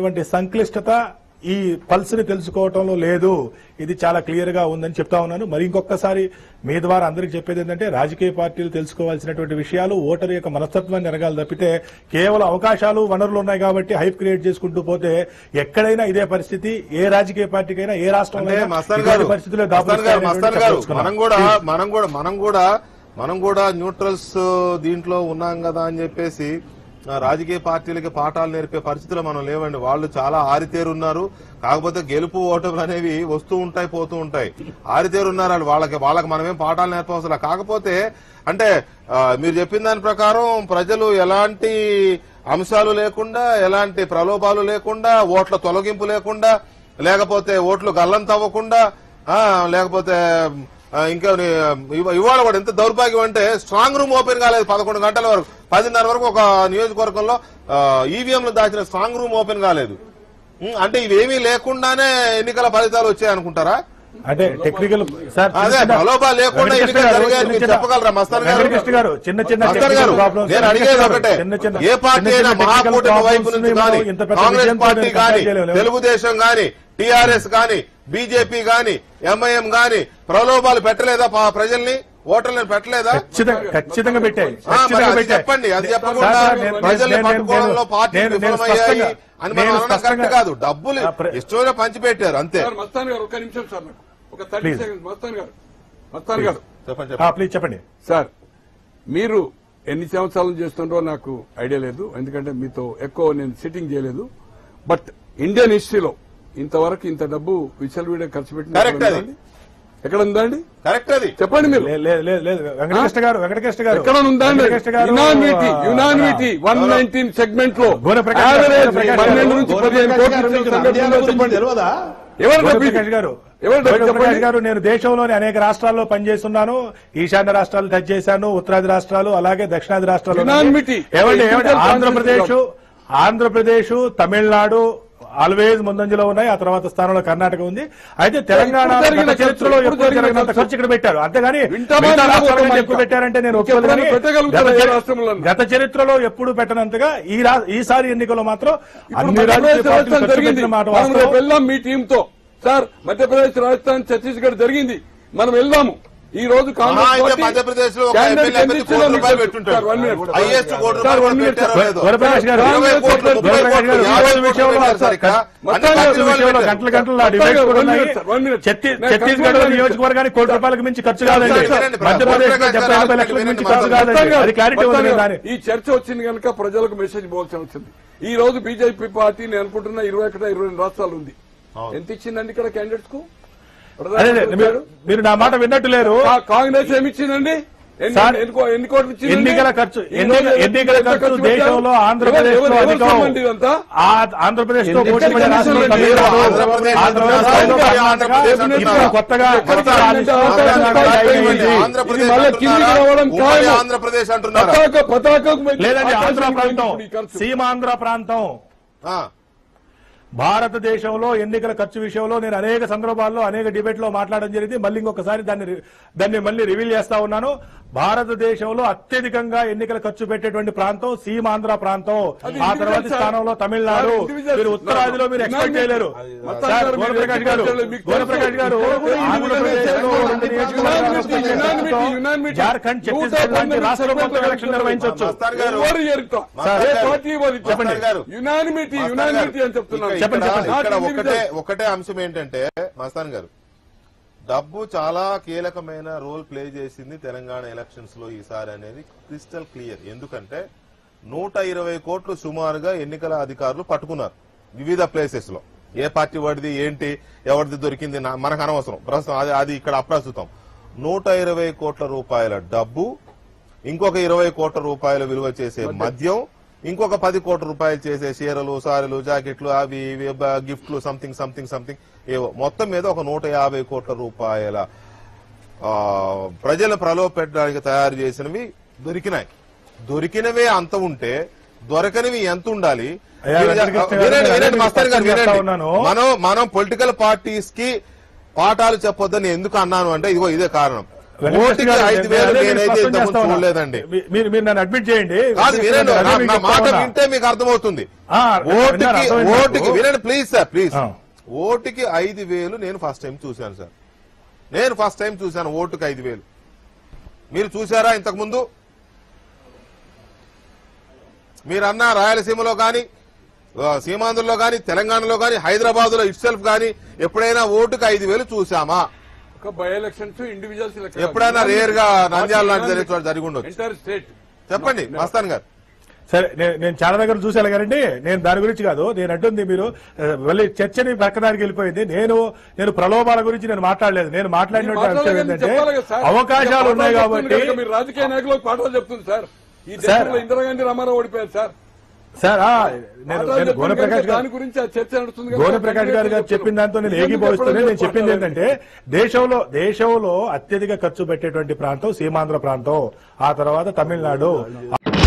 ఇటువంటి సంక్లిష్టత ఈ పల్స్ ని తెలుసుకోవటంలో లేదు ఇది చాలా క్లియర్ గా ఉందని చెప్తా ఉన్నాను మరి ఇంకొకసారి మీ ద్వారా అందరికి చెప్పేది ఏంటంటే రాజకీయ పార్టీలు తెలుసుకోవాల్సినటువంటి విషయాలు ఓటరు యొక్క మనస్తత్వాన్ని ఎరగాలి తప్పితే కేవలం అవకాశాలు వనరులు ఉన్నాయి కాబట్టి హైప్ క్రియేట్ చేసుకుంటూ పోతే ఎక్కడైనా ఇదే పరిస్థితి ఏ రాజకీయ పార్టీకైనా ఏ రాష్ట్రంలో అంటే మస్తాన్ గారు పరిస్థితుల్లో మస్తాన్ గారు మస్తాన్ గారు మనం కూడా మనం కూడా మనం కూడా మనం కూడా న్యూట్రల్స్ దీంట్లో ఉన్నాం కదా అని చెప్పేసి ఆ, రాజకీయ పార్టీలకి పాఠాలు నేర్పే పరిస్థితులు మనం లేవండి వాళ్ళు చాలా ఆరితేరున్నారు కాకపోతే గెలుపు ఓటములు అనేవి వస్తూ ఉంటాయి పోతూ ఉంటాయి ఆరితేరున్నారు వాళ్ళు వాళ్ళకి వాళ్ళకి మనమేం పాఠాలు నేర్పవసరం లేదు. కాకపోతే అంటే ఆ, మీరు చెప్పిన దాని ప్రకారం ప్రజలు ఎలాంటి అంశాలు లేకుండా ఎలాంటి ప్రలోభాలు లేకుండా ఓట్ల తొలగింపు లేకుండా లేకపోతే ఓట్లు గల్లం తవ్వకుండా ఆ, లేకపోతే ఆ, ఇంకా ని- ఇవ- ఇవాళ కూడా ఎంత దౌర్భాగ్యం అంటే స్ట్రాంగ్ రూమ్ ఓపెన్ కాలేదు పదకొండు గంటల వరకు పదిన్నర వరకు ఒక నియోజకవర్గంలో ఈవీఎంలు దాచిన స్ట్రాంగ్ రూమ్ ఓపెన్ కాలేదు ఉం, అంటే ఇవేమీ లేకుండానే ఎన్నికల ఫలితాలు వచ్చాయి అనుకుంటారా అంటే టెక్నికల్ సార్ అదే, చిన్న- ప్రలోభాలు లేకుండా వెంకటకృష్ణ ఎన్నికలు గారు, జరిగాయని చిన్న మీరు చిన్న- చెప్పగలరా మస్తాన్ గారు? వెంకటకృష్ణ గారు చిన్న చిన్న మస్తాన్ technical గారు problems, నేను వెంకటకృష్ణ అడిగేది గారు, ఒకటే చిన్న చిన్న- ఏ పార్టీ చిన్న అయినా చిన్న technical మహాకూటమి వైపు problems నుంచి ని కానీ మనం ఇంత పెద్ద కాంగ్రెస్ విజయంతో పార్టీ నేను కానీ కంపేర్ చేయలేము. తెలుగుదేశం గాని టీఆర్ఎస్ గాని బీజేపీ గాని ఎంఐఎం గాని ప్రలోభాలు పెట్టలేదా పా- ప్రజల్ని ఓటర్లను పెట్టలేదా ఖచ్చితంగా ఖచ్చితంగా పెట్టాయి ఆ, మరి ఖచ్చితంగా అది పెట్టాయి. చెప్పండి అది సార్, చెప్పకుండా సార్, నేను- ప్రజల్ని నేను- పట్టుకోవడంలో నేను- పార్టీ నేను- నేను విఫలమయ్యాయి స్పష్టంగా- అని నేను మనం అనడం కరెక్ట్ స్పష్టంగా- కాదు డబ్బులు ఆ, ప్ర- ఇష్టమైన పంచిపెట్టారు అంతే సార్ మస్తాన్ గారు ఒక నిమిషం సార్ నాకు ఒక థర్టీ Please. సెకండ్స్ మస్తాన్ గారు మస్తాన్ గారు చెప్పండి ఆ, చెప్పండి ప్లీజ్ చెప్పండి సార్ మీరు ఎన్ని సంవత్సరాలు చేస్తుండ్రో నాకు ఐడియా లేదు ఎందుకంటే మీతో ఎక్కువ నేను సిట్టింగ్ చేయలేదు బట్ ఇండియన్ హిస్టరీలో ఇంతవరకు ఇంత డబ్బు విచ్చలవిడిగా ఖర్చు పెట్టిన Correct అది. ఎక్కడ ఉందండి కరెక్ట్ అది చెప్పండి మీరు లే- లే- లే- లేదు వెంకటకృష్ణ గారు వెంకటకృష్ణ గారు ఎక్కడ ఉందండి వెంకటకృష్ణ గారు యునానిటీ ఆ, యునానిటీ వన్ నైన్టీన్ సెగ్మెంట్ లో గోనప్రకాష్ గారు, యావరేజ్ గోనప్రకాష్ పన్నెండు గారు, నుంచి పదిహేను కోట్ల సంఘటనలు ఉందో చెప్పండి తెలియదా ఎవరు గోవింద డబ్బు ప్రకాష్ గారు ఎవరు డబ్బు గోవింద ప్రకాష్ చెప్పండి గారు నేను దేశంలోని అనేక రాష్ట్రాల్లో పనిచేస్తున్నాను ఈశాన్య రాష్ట్రాలు టచ్ చేశాను ఉత్తరాది రాష్ట్రాలు అలాగే దక్షిణాది రాష్ట్రాలు Unanimity. ఏమండి ఏమండి Political ఆంధ్రప్రదేశ్ ఆంధ్రప్రదేశ్ తమిళనాడు ఆల్వేజ్ ముందంజలో ఉన్నాయి ఆ తర్వాత స్థానంలో కర్ణాటక ఉంది అయితే తెలంగాణ ఇప్పుడు జరిగిన గత చరిత్రలో ఖర్చు, ఇప్పుడు ఎప్పుడు జరిగిన జరిగినంత ఖర్చు. ఖర్చు ఇక్కడ పెట్టారు అంతేగాని వింటామా మిగతా వినబోతామా రాష్ట్రాల కంటే ఇంకా? ఎక్కువ పెట్టారంటే నేను ఇంకా ఒప్పుకోను ఎప్పుడైనా కానీ పెట్టగలుగుతారా గత ఏ చరి- రాష్ట్రంలో? గత చరిత్రలో ఎప్పుడు పెట్టనంతగా ఈ రా- ఈసారి ఎన్నికల్లో మాత్రం ఇప్పుడు అన్ని మధ్యప్రదేశ్ రాజకీయ పార్టీలు రాజస్థాన్ ఖర్చు జరిగింది పెట్టిన మాట మనం రేపు వాస్తవం వెళ్దాం మీ టీం తో సార్ మధ్యప్రదేశ్ రాజస్థాన్ ఛత్తీస్గఢ్ జరిగింది మనం వెళ్దాము ఈ రోజు కాంగ్రెస్ మహా అయితే పార్టీ మధ్యప్రదేశ్ లో ఒక క్యాండిడేట్ ఎమ్మెల్యే ఎన్ని అభ్యర్థి ఇచ్చిందో కోటి మీకు రూపాయలు తెలుసు. పెట్టుంటాడు. Sir, one minute. హైయెస్ట్ కోటి సార్, రూపాయలు one minute, పెట్టారో సార్. లేదో. వరప్రకాష్ గారు ఇరవై కాంగ్రెస్ కోట్లు, ముప్పై వరప్రకాష్ కోట్లు, గారు, యాభై ఈ కోట్లు విషయంలో పెట్టారు సార్ ఇక్కడ. మొత్తం అన్ని ఈ ఖర్చులు వాళ్ళు విషయంలో పెట్టారు. గంటల గంటల మొత్తం డిబేట్స్ కూడా one ఉన్నాయి minute, sir, one minute. ఛత్తీ- నేను ఛత్తీస్గఢ్ conclude నియోజకవర్గానికి కోటి రూపాయలకు మించి ఖర్చు కాదండి వినండి, మధ్యప్రదేశ్ లో ప్రకాష్ డెబ్బై గారు ఎనభై లక్షలకు వినండి, మించి మొత్తం ఖర్చు కాదండి అది క్లారిటీ ఉంది మొత్తంగా దాని ఈ చర్చ వచ్చింది కనుక ప్రజలకు మెసేజ్ పోవాల్సి వచ్చింది ఈ రోజు బీజేపీ పార్టీ నేను అనుకుంటున్నా ఇరవై ఒకటి ఇరవై రెండు రాష్ట్రాలు ఉంది అవును. ఎంత ఇచ్చిందండి ఇక్కడ క్యాండిడేట్స్ కు అదే అదే, మీరు మీరు నా మాట విన్నట్టు లేరు కా- కాంగ్రెస్ ఏమి ఇచ్చిందండి ఎన్ని- సార్, ఎన్ని కో- ఎన్ని కోట్లు ఇచ్చిందండి? ఎన్నికల ఖర్చు ఈ ఎన్నికల రోజు ఎన్నికల ఎంత ఖర్చు పెట్టారు? దేశంలో ఆంధ్రప్రదేశ్ ఎవరు- లో ఎవరు అధికం సొమ్మండి ఇదంతా? ఆంధ్రప్రదేశ్ తో ఎన్నికల పోటీ పడే కమిషన్ రాష్ట్రాలు లేదు. తమిళనాడు, ఆంధ్రప్రదేశ్ ఆంధ్రప్రదేశ్ అంటున్నారు. కర్ణాటక, ఆంధ్రప్రదేశ్ ఇప్పుడు అంటున్నారు. కొత్తగా కొత్త కొత్తగా ఆంధ్రప్రదేశ్ తెలంగాణ ఆంధ్రప్రదేశ్ అయింది. ఇది ఆంధ్రప్రదేశ్ మళ్ళీ కిందికి అంటున్నారా? రావడం ఉమ్మడి ఖాయం. ఆంధ్రప్రదేశ్ అంటున్నారా పతాక పతాకం లేదండి ఆంధ్ర ఆకాశం ప్రాంతం ఇప్పుడు ఈ ఖర్చు. సీమాంధ్ర ప్రాంతం ఆ. భారతదేశంలో ఎన్నికల ఖర్చు విషయంలో నేను అనేక సందర్భాల్లో అనేక డిబేట్లో మాట్లాడడం జరిగింది మళ్ళీ ఇంకొకసారి దాన్ని రి- దాన్ని మళ్ళీ రివీల్ చేస్తా ఉన్నాను భారతదేశంలో అత్యధికంగా ఎన్నికల ఖర్చు పెట్టేటువంటి ప్రాంతం సీమాంధ్ర ప్రాంతం అది ఆ తర్వాత individual, స్థానంలో తమిళనాడు సార్, individual. మీరు ఉత్తరాదిలో మీరు ఎక్స్పెక్ట్ చేయలేరు మొత్తం సార్, గారు మీరు గోరప్రకాష్ గారు ఎక్స్పెక్ట్ చేయలేరు. గోరప్రకాష్ గారు ఆంధ్రప్రదేశ్లో రెండు నియోజకవర్గాల Unanimity, unanimity, ప్రాంతం, unanimity. జార్ఖండ్ ఛత్తీస్గఢ్ లాంటి రాష్ట్రంలో కొత్తగా ఎలక్షన్ నిర్వహించవచ్చు మస్తాన్ గారు ఎవరు ఎరుతా? మస్తాన్ ఏ గారు. పార్టీ వారు ఇచ్చా? మస్తాన్ గారు. యునానిమిటీ యునానిమిటీ అని చెప్తున్నాను ఇక్కడ- చెప్పండి, ఇక్కడ- Not ఇక్కడ individual. ఒకటే ఒకటే అంశం ఏంటంటే మస్తాన్ గారు డబ్బు చాలా కీలకమైన రోల్ ప్లే చేసింది తెలంగాణ ఎలక్షన్స్ లో ఈసారి అనేది క్రిస్టల్ క్లియర్ ఎందుకంటే నూట ఇరవై కోట్లు సుమారుగా ఎన్నికల అధికారులు పట్టుకున్నారు వివిధ ప్లేసెస్ లో ఏ పార్టీ వాడిది ఏంటి ఎవరిది దొరికింది నా- మనకు అనవసరం ప్రస్తుతం అది అది ఇక్కడ అప్రస్తుతం నూట ఇరవై కోట్ల రూపాయల డబ్బు ఇంకొక ఇరవై కోట్ల రూపాయల విలువ చేసే మద్యం ఇంకొక పది కోట్ల రూపాయలు చేసే చీరలు సారీలు జాకెట్లు అవి ఇవి బ- గిఫ్ట్లు సంథింగ్ సంథింగ్ సంథింగ్ ఏవో మొత్తం మీద ఒక నూట యాభై కోట్ల రూపాయల ఆ, ప్రజల ప్రలోభ పెట్టడానికి తయారు చేసినవి దొరికినాయి దొరికినవే అంత ఉంటే దొరకనివి ఎంత ఉండాలి అయ్యా, మీరు- వెంకటకృష్ణ గారు, వినండి, నేను వినండి, మీకు మస్తాన్ గారు స్పష్టం చేస్తా వినండి ఉన్నాను. మనం మనం పొలిటికల్ పార్టీస్ కి పాఠాలు చెప్పొద్దని ఎందుకు అన్నాను అంటే ఇదిగో ఇదే కారణం వెంకటేశ్వర ఓటుకి గారు, ఐదు నేను వేలు అదే మీకు నేనైతే స్పష్టం ఇంతకుముందు చేస్తా ఉన్నా. చూడలేదండి. మీ- మీరు మీరు నన్ను అడ్మిట్ చేయండి కాదు వినండి అదే నా- మీకు నా చెప్తా మాట ఉన్నా. వింటే మీకు అర్థమవుతుంది ఆ, ఓటుకి విన్నారు, అర్థమైంది ఓటుకి నాకు. వినండి ప్లీజ్ సార్ ప్లీజ్ ఆ. ఓటుకి ఐదు వేలు నేను ఫస్ట్ టైం చూశాను సార్ నేను ఫస్ట్ టైం చూశాను ఓటుకి ఐదు వేలు మీరు చూసారా ఇంతకు ముందు మీరన్నా రాయలసీమలో కానీ సీమాంధ్రలో కానీ తెలంగాణలో కానీ హైదరాబాద్ లో ఇట్సెల్ఫ్ కానీ ఎప్పుడైనా ఓటుకి ఐదు వేలు చూసామా ఒక బై ఎలక్షన్స్ ఇండివిజువల్స్ ఎప్పుడైనా రేర్ గా నంద్యాల లాంటి జరిగే చోట జరిగి ఉండొచ్చు ఎంటైర్ స్టేట్ చెప్పండి మస్తాన్ గారు సరే నే- నేను చాలా దగ్గర చూసాను గారండి నేను దాని గురించి కాదు నేను అంటుంది మీరు ఆ, వెళ్ళి చర్చని పక్కదానికి వెళ్ళిపోయింది నేను నేను ప్రలోభాల గురించి నేను మాట్లాడలేదు నేను మాట్లాడినటువంటి అంశం ఏంటంటే అవకాశాలు ఉన్నాయి కాబట్టి మీరు రాజకీయ నాయకులకు పాఠాలు చెప్తుంది సార్ ఈ దేశంలో ఇందిరాగాంధీ రామారావు ఓడిపోయారు సార్ సార్ ఆ, నేను పాఠాలు నేను చెప్తుంది గోనప్రకాష్ కనుక గారు దాని గురించి ఆ చర్చ నడుస్తుంది కనుక గోన ప్రకాష్ గారు గారు చెప్పిన దాంతో నేను ఎందుకు ఏకీభవిస్తూనే నేను చెప్పడం చెప్పింది లేదు? ఏంటంటే దేశంలో దేశంలో అత్యధిక ఖర్చు పెట్టేటువంటి ప్రాంతం సీమాంధ్ర ప్రాంతం ఆ తర్వాత తమిళనాడు